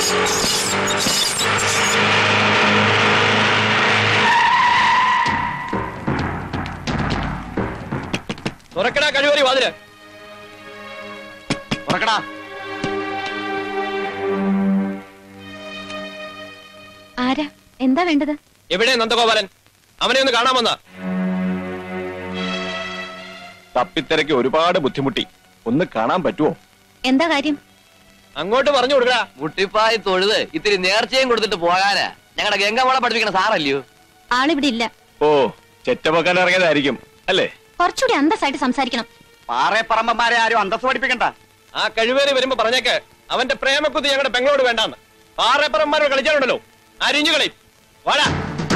തുറക്കടാ കഴിവറി വാതില് തുറക്കടാ ആരാ എന്താ വേണ്ടത് എവിടെ നന്ദഗോപാലൻ അവനെ ഒന്ന് കാണാമെന്ന തപ്പിത്തിരക്ക് ഒരുപാട് ബുദ്ധിമുട്ടി ഒന്ന് കാണാൻ പറ്റുമോ എന്താ കാര്യം അങ്ങോട്ട് പറഞ്ഞു കൊടുക്കടാ മുട്ടിപ്പായി തൊഴുത് ഇത്തിരി നേർച്ചയും കൊടുത്തിട്ട് പോകാനാ ഞങ്ങളുടെ ഗംഗമോളെ പഠിപ്പിക്കണ സാറല്ലയോ ആളിവിടെ ഇല്ല ഓ ചെറ്റപ്പൊക്കാൻ ഇറങ്ങിയതായിരിക്കും അല്ലേ കുറച്ചുകൂടി അന്തസ്സായിട്ട് സംസാരിക്കണം പാറയപ്പറമ്പന്മാരെ ആരും അന്തസ് പഠിപ്പിക്കണ്ട ആ കഴിവേറി വരുമ്പോ പറഞ്ഞേക്ക് അവന്റെ പ്രേമക്കുത്തി ഞങ്ങളുടെ പെങ്ങളോട് വേണ്ടാന്ന് പാറപ്പുറന്മാരോട് കളിച്ചാലുണ്ടല്ലോ അരിഞ്ഞു കളയും വാടാ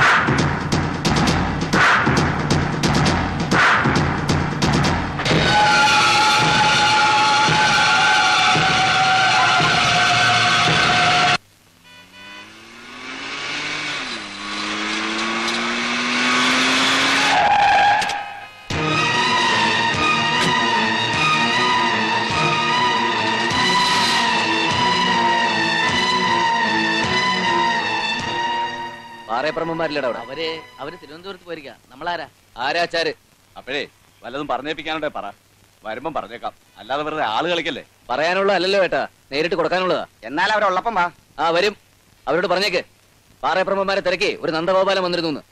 പാറയപ്പറമ്പന്മാരില്ലടാ അവിടെ അവര് അവര് തിരുവനന്തപുരത്ത് പോയിരിക്കാ നമ്മളാരാ ആരാച്ചാര് അപ്പോഴേ വല്ലതും പറഞ്ഞേപ്പിക്കാനുണ്ടേ പറ വരുമ്പം പറഞ്ഞേക്കാം അല്ലാതെ വെറുതെ ആള് കളിക്കല്ലേ പറയാനുള്ള അല്ലല്ലോ ഏട്ടാ നേരിട്ട് കൊടുക്കാനുള്ളതാ എന്നാൽ അവരുള്ളപ്പം വാ ആ വരും അവരോട് പറഞ്ഞേക്ക് പാറയപ്പറമ്പന്മാരെ തിരക്കി ഒരു നന്ദഗോപാലം വന്നിരുന്നു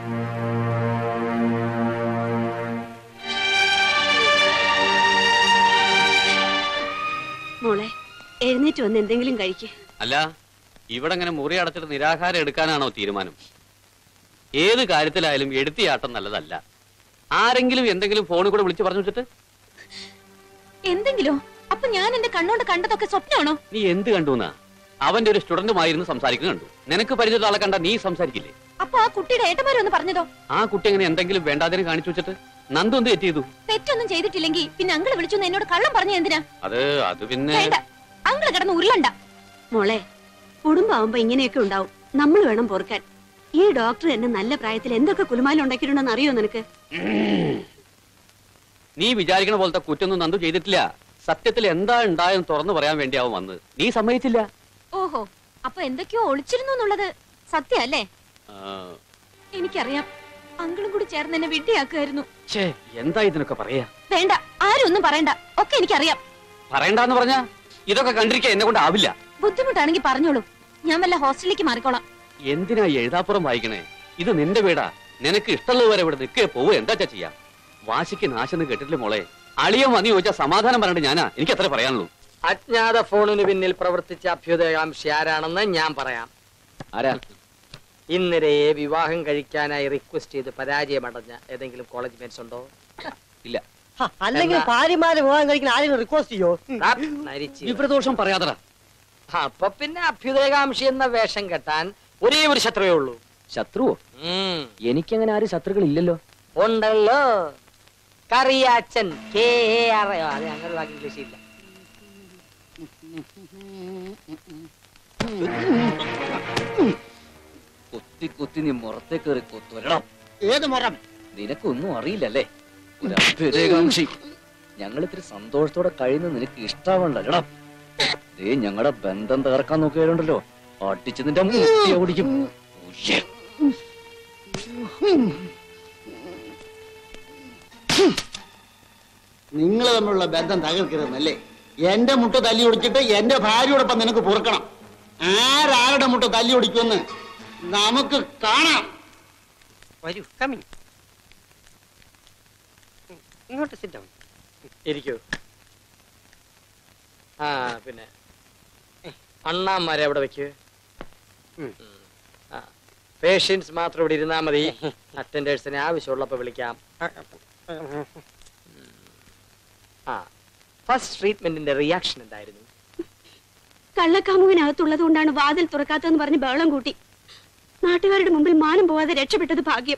മോളെ എഴുന്നേറ്റ് വന്ന് എന്തെങ്കിലും കഴിക്ക് അല്ല ഇവിടെ അങ്ങനെ മുറി അടച്ചിട്ട് നിരാഹാരം എടുക്കാനാണോ തീരുമാനം ഏത് കാര്യത്തിലായാലും എടുത്തിയാട്ടം നല്ലതല്ല ആരെങ്കിലും എന്തെങ്കിലും ഫോണിൽ കൂടെ വിളിച്ചു പറഞ്ഞു വെച്ചിട്ട് എന്തെങ്കിലോ അപ്പൊ ഞാൻ എന്റെ കണ്ണോണ്ട് കണ്ടതൊക്കെ സ്വപ്നമാണോ നീ എന്ത് കണ്ടുന്നാ അവന്റെ ഒരു സ്റ്റുഡന്റുമായിരുന്നു സംസാരിക്കുന്നത് കണ്ടു നിനക്ക് പരിചയമുള്ള ആളെ കണ്ട നീ സംസാരിക്കില്ലേ അപ്പൊ ആ കുട്ടിയുടെ ഏട്ടന്മാരൊന്ന് പറഞ്ഞതോ ആ കുട്ടി അങ്ങനെ എന്തെങ്കിലും വേണ്ടാതിന് കാണിച്ചു വെച്ചിട്ട് നന്ദു എന്ത് തെറ്റ് ചെയ്തു തെറ്റൊന്നും ചെയ്തിട്ടില്ലെങ്കിൽ പിന്നെ അങ്കിള് വിളിച്ചു എന്നോട് കള്ളം പറഞ്ഞു എന്തിനാ അത് അത് പിന്നെ വേണ്ട അങ്കിള് കിടന്ന് ഉരുളണ്ട മോളെ കുടുംബമാവുമ്പോ ഇങ്ങനെയൊക്കെ ഉണ്ടാവും നമ്മൾ വേണം പൊറുക്കാൻ ഈ ഡോക്ടർ എന്നെ നല്ല പ്രായത്തിൽ എന്തൊക്കെ കുലുമാലം ഉണ്ടാക്കിയിട്ടുണ്ടെന്ന് അറിയോ നിനക്ക് നീ വിചാരിക്കണ പോലത്തെ കുറ്റൊന്നും നന്ദു ചെയ്തിട്ടില്ല സത്യത്തിൽ എന്താ ഉണ്ടായെന്ന് തുറന്നു പറയാൻ വേണ്ടിയാവും വന്നത് നീ സമ്മതിച്ചില്ല ഓഹോ അപ്പൊ എന്തൊക്കെയോ ഒളിച്ചിരുന്നു എന്നുള്ളത് സത്യമല്ലേ ആ, എനിക്കറിയാം അങ്കിളും കൂടി ചേർന്ന് എന്നെ വിഡ്ഢിയാക്കുമായിരുന്നു ഛേ എന്താ ഇതിനൊക്കെ പറയാ വേണ്ട ആരും ഒന്നും പറയണ്ട ഒക്കെ എനിക്കറിയാം പറയണ്ടെന്ന് പറഞ്ഞാ ഇതൊക്കെ കണ്ടിരിക്കാൻ എന്നെ കൊണ്ട് ആവില്ല ബുദ്ധിമുട്ടാണെങ്കിൽ പറഞ്ഞോളൂ ഞാൻ വല്ല ഹോസ്റ്റലിലേക്ക് മാറിക്കോളാം എന്തിനാ ഈ എഴുതാപ്പുറം വായിക്കണേ ഇത് നിന്റെ വീടാ നിനക്ക് ഇഷ്ടമുള്ളവരെ ഇവിടെ നിൽക്കേ പോവുക എന്താ ചെയ്യാ വാശിക്ക് നാശെന്ന് കേട്ടിട്ടില്ല മോളെ അളിയോ വന്ന് ചോദിച്ചാൽ സമാധാനം പറഞ്ഞിട്ട് ഞാനാ എനിക്ക് അത്ര പറയാനുള്ളൂ അജ്ഞാത ഫോണിന് പിന്നിൽ പ്രവർത്തിച്ച അഭ്യുദയകാംക്ഷി ആരാണെന്ന് ഞാൻ പറയാം ആരാ ഇന്നരയെ വിവാഹം കഴിക്കാനായി റിക്വസ്റ്റ് ചെയ്ത് പരാജയമടഞ്ഞ ഏതെങ്കിലും കോളേജ് മേറ്റ്സ് ഉണ്ടോ ഇല്ല അല്ലെങ്കിൽ എന്താ? ഭാര്യമാരെ വിവാഹം കഴിക്കുന്ന ആരെങ്കിലും റിക്വസ്റ്റ് ചെയ്യോ ദാ, നരിച്ച്. വിപ്രദോഷം പറയാതടാ അപ്പൊ പിന്നെ അഭ്യുദയകാംക്ഷി എന്ന വേഷം കെട്ടാൻ ഒരേ ഒരു ശത്രുവേ ഉള്ളൂ ശത്രുവോ ഉം. എനിക്കങ്ങനെ ആരും ശത്രുക്കൾ ഇല്ലല്ലോ ഉണ്ടല്ലോ Kariyachan K A R A. അത് ഞങ്ങളുടെ വാക്ക് ഇംഗ്ലീഷ് ഇല്ല കുത്തി കുത്തി നീ മുറത്തെ കയറി കൊത്തുവരണം ഏത് മുറം നിനക്കൊന്നും അറിയില്ലല്ലേ ഒരു അഭ്യുദയകാംക്ഷി ഞങ്ങൾ ഇത്തിരി സന്തോഷത്തോടെ കഴിയുന്ന നിനക്ക് ഇഷ്ടാവണ്ടല്ലടാ ദേ ഞങ്ങളുടെ ബന്ധം തകർക്കാൻ നോക്കിയാലുണ്ടല്ലോ അടിച്ച് നിന്റെ മുട്ടി ഓടിക്കും ഉയ്യ്. നിങ്ങൾ തമ്മിലുള്ള ബന്ധം തകർക്കരുതെന്നല്ലേ എന്റെ മുട്ട തല്ലി ഒടിച്ചിട്ട് എന്റെ ഭാര്യയോടൊപ്പം നിനക്ക് പൊറുക്കണം ആരാരുടെ മുട്ട തല്ലി ഒടിക്കുമെന്ന് നമുക്ക് കാണാം വരൂ കമ്മിങ് ഇങ്ങോട്ട് സിറ്റ് ഡൗൺ ഇരിക്കൂ ആ പിന്നെ അണ്ണാമാരെ അവിടെ വെക്കൂ പേഷ്യൻസ് മാത്രം ഇവിടെ ഇരുന്നാ മതി അറ്റൻഡേഴ്സിനെ ആവശ്യമുള്ളപ്പോ വിളിക്കാം ആ ഫസ്റ്റ് ട്രീറ്റ്മെന്റിന്റെ റിയാക്ഷൻ എന്തായിരുന്നു കള്ളക്കാമുവിനകത്തുള്ളത് കൊണ്ടാണ് വാതിൽ തുറക്കാത്തതെന്ന് പറഞ്ഞ് ബഹളം കൂട്ടി നാട്ടുകാരുടെ മുമ്പിൽ മാനം പോവാതെ രക്ഷപ്പെട്ടത് ഭാഗ്യം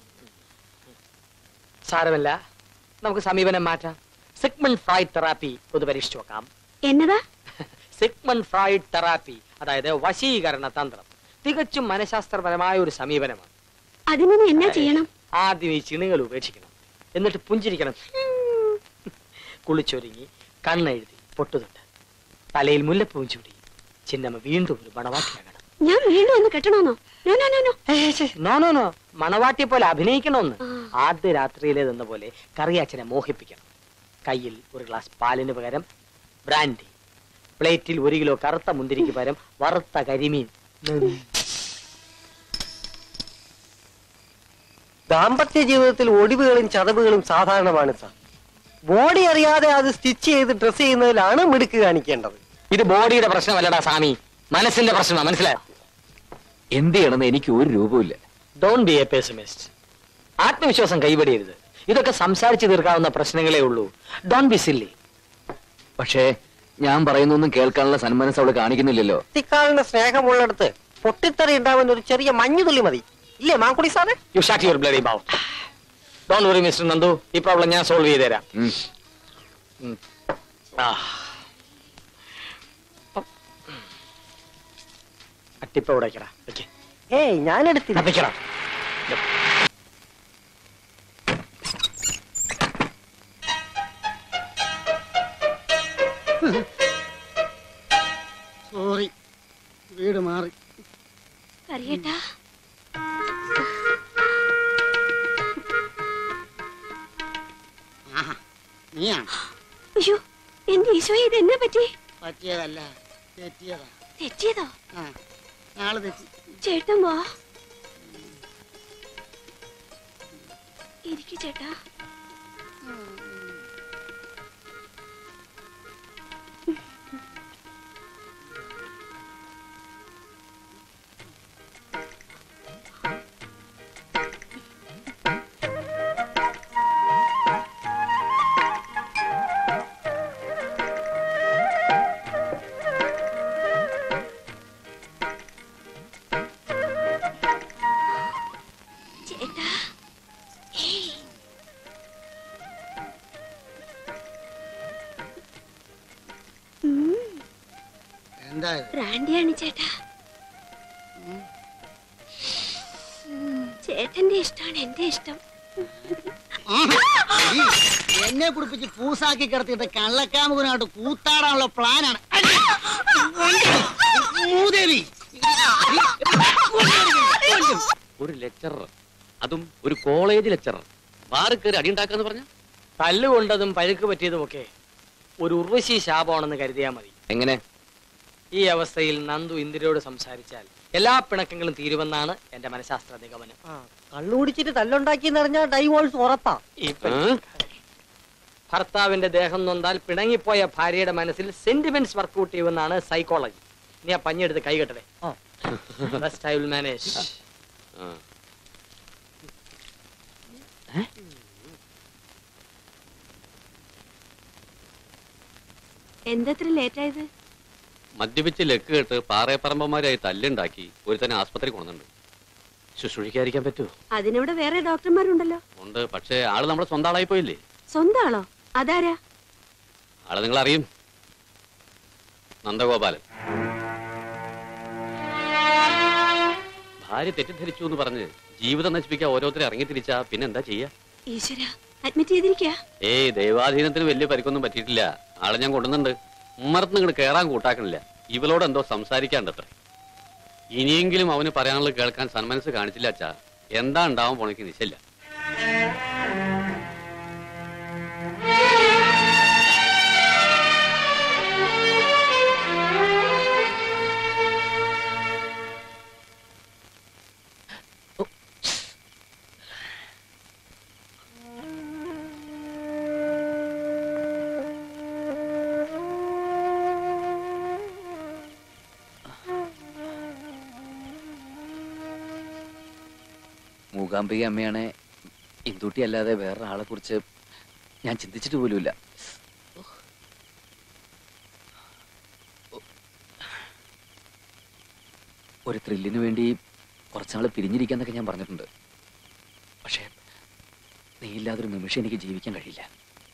സാരമല്ല നമുക്ക് സമീപനം മാറ്റാം സിഗ്മൺ ഫ്രൈഡ് തെറാപ്പി ഒന്ന് പരീക്ഷിച്ചു നോക്കാം എന്നതാ സിഗ്മൺ ഫ്രൈഡ് തെറാപ്പി അതായത് വശീകരണ തന്ത്രം തികച്ചും മനഃശാസ്ത്രപരമായ ഒരു സമീപനമാണ് അതിന് എന്നാ ചെയ്യണം ആദ്യം ഈ ചിണുകൾ ഉപേക്ഷിക്കണം എന്നിട്ട് പുഞ്ചിരിക്കണം കുളിച്ചൊരുങ്ങി കണ്ണെഴുതി പൊട്ടുതൊട്ട് തലയിൽ മുല്ലപ്പൂവും ചൂടി ചിന്നമ്മ വീണ്ടും ഒരു മണവാട്ടിയാകണം ഞാൻ വീണ്ടും ഒന്ന് കെട്ടണമെന്നോ നോ നോ നോ നോ ഏയ് ശ്ശെ, നോ നോ നോ മണവാട്ടിയെ പോലെ അഭിനയിക്കണമെന്ന് ആ. ആദ്യ രാത്രിയിലേതെന്ന പോലെ കറിയാച്ചനെ മോഹിപ്പിക്കണം കയ്യിൽ ഒരു ഗ്ലാസ് പാലിന് പകരം ബ്രാൻഡി പ്ലേറ്റിൽ ഒരു കിലോ കറുത്ത മുന്തിരിക്ക് പകരം വറുത്ത കരിമീൻ ഉം. ദാമ്പത്യ ജീവിതത്തിൽ ഒടിവുകളും ചതവുകളും സാധാരണമാണ് സാർ ബോഡി അറിയാതെ അത് സ്റ്റിച്ച് ചെയ്ത് ഡ്രസ് ചെയ്യുന്നതിലാണ് മിടുക്ക് കാണിക്കേണ്ടത് ഇത് ബോഡിയുടെ പ്രശ്നമല്ലടാ സ്വാമി മനസ്സിന്റെ പ്രശ്നമാണ് മനസ്സിലായോ എന്ത് ചെയ്യണമെന്ന് എനിക്ക് ഒരു രൂപമില്ല ഡോൺ ബി എ പെസിമിസ്റ്റ് ആത്മവിശ്വാസം കൈവടിയരുത് ഇതൊക്കെ സംസാരിച്ചു തീർക്കാവുന്ന പ്രശ്നങ്ങളേ ഉള്ളൂ ഡോൺ ബി സില്ലി പക്ഷേ ഞാൻ പറയുന്നൊന്നും കേൾക്കാനുള്ള സന്മനസ് അവള് കാണിക്കുന്നില്ലല്ലോ കുട്ടിക്കാലിന് സ്നേഹമുള്ളിടത്ത് പൊട്ടിത്തെറി ഉണ്ടാവുന്ന ഒരു ചെറിയ മഞ്ഞുതുള്ളി മതി ഇല്ലേ മാങ്കുടി സാറേ you shut your bloody bow don't worry mister Nandu ഈ പ്രോബ്ലം ഞാൻ സോൾവ് ചെയ്ത് തരാം ഉം. ഉം. ആ. അട്ടിപ്പ ഉടയ്ക്കടാ വെക്കേ ഏയ് ഞാനെടുത്തില്ല വെക്കടാ സോറി വീട് മാറി കറിയേട്ടാ ആഹാ നീയാണ് അയ്യോ എന്റെ ഈശോയെ ഇത് എന്നെ പറ്റി പറ്റിയതല്ല തെറ്റിയതാ തെറ്റിയതോ ആ നാളെ തെറ്റി ചേട്ടൻ വാ ഇരിക്കു ചേട്ടാ ചേട്ടാ ഏയ് എന്താ ഇത്? ബ്രാൻഡിയാണ് ചേട്ടാ ചേട്ടന്റെ ഇഷ്ടമാണ് എന്റെ ഇഷ്ടം ആഹാ, ഈ എന്നെ കുടിപ്പിച്ച് പൂസാക്കി കിടത്തിയിട്ട് കള്ളക്കാമുകനായിട്ട് കൂത്താടാനുള്ള പ്ലാനാണ് അയ്യോ! മൂദേവി ഒരു ലെക്ചറർ അതും ഒരു കോളേജ് ലെക്ചറർ ബാറ് കയറി അടിയുണ്ടാക്കാന്ന് പറഞ്ഞ തല്ലുകൊണ്ടതും പഴുക്ക് പറ്റിയതുമൊക്കെ ഒരു ഉർവശി ശാപമാണെന്ന് കരുതിയാൽ മതി എങ്ങനെ ഈ അവസ്ഥയിൽ നന്ദു ഇന്ദിരയോട് സംസാരിച്ചാൽ എല്ലാ പിണക്കങ്ങളും തീരുമെന്നാണ് എന്റെ മനഃശാസ്ത്ര നിഗമനം കള്ളു കുടിച്ചിട്ട് തല്ലുണ്ടാക്കി അറിഞ്ഞാൽ ഡൈവോഴ്സ് ഉറപ്പാ ഈ പ- ഭർത്താവിന്റെ ദേഹം നൊന്താൽ പിണങ്ങിപ്പോയ ഭാര്യയുടെ മനസ്സിൽ സെന്റിമെന്റ്സ് വർക്കൗട്ട് ചെയ്യുമെന്നാണ് സൈക്കോളജി നീ ആ പഞ്ഞെടുത്ത് കൈകെട്ടടേ ആ. Rest I will manage. ആ. എന്തത്ര ലേറ്റ് ആയത് മദ്യപിച്ച് ലക്ക് കേട്ട് പാറയപ്പറമ്പന്മാരായി തല്ലുണ്ടാക്കി ഒരുത്തനെ ആസ്പത്രി കൊണ്ടുണ്ട് ശുശ്രൂഷിക്കാതിരിക്കാൻ പറ്റുമോ അതിനിവിടെ വേറെ ഡോക്ടർമാരുണ്ടല്ലോ ഉണ്ട് പക്ഷേ ആള് നമ്മുടെ സ്വന്തം ആളായി പോയില്ലേ സ്വന്തം ആളോ അതാരാ ആളെ നിങ്ങൾ അറിയും നന്ദഗോപാലൻ ഭാര്യ തെറ്റിദ്ധരിച്ചു എന്ന് പറഞ്ഞ് ജീവിതം നശിപ്പിക്കാൻ ഓരോരുത്തരെ ഇറങ്ങി തിരിച്ചാ പിന്നെ എന്താ ചെയ്യാ ഈശ്വര അഡ്മിറ്റ് ചെയ്തിരിക്കാ ഏയ് ദൈവാധീനത്തിന് വലിയ പരിക്കൊന്നും പറ്റിയിട്ടില്ല ആളെ ഞാൻ കൊണ്ടുവന്നുണ്ട് ഉമ്മറത്ത് നിങ്ങൾ കേറാൻ കൂട്ടാക്കണില്ല ഇവളോട് എന്തോ സംസാരിക്കാണ്ടത്ര ഇനിയെങ്കിലും അവന് പറയാനുള്ളത് കേൾക്കാൻ സന്മനസ് കാണിച്ചില്ല അച്ഛാ എന്താ ഉണ്ടാവാൻ പോണേക്ക് നിശ്ചയില്ല മൂകാംബിക അമ്മയാണെ ഇന്ദൂട്ടി അല്ലാതെ വേറെ ആളെ കുറിച്ച് ഞാൻ ചിന്തിച്ചിട്ട് പോലുമില്ല ഒരു ത്രില്ലിന് വേണ്ടി കുറച്ചാൾ പിരിഞ്ഞിരിക്കാന്നൊക്കെ ഞാൻ പറഞ്ഞിട്ടുണ്ട് പക്ഷേ നീ ഇല്ലാതൊരു നിമിഷം എനിക്ക് ജീവിക്കാൻ കഴിയില്ല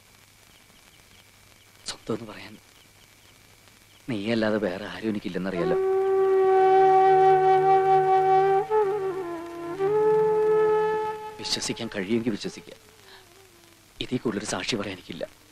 സ്വന്തം എന്ന് പറയാൻ നീയല്ലാതെ വേറെ ആരും എനിക്കില്ലെന്നറിയാലോ വിശ്വസിക്കാൻ കഴിയുമെങ്കിൽ വിശ്വസിക്കുക ഇതിൽ കൂടുതലൊരു സാക്ഷി പറയാൻ എനിക്കില്ല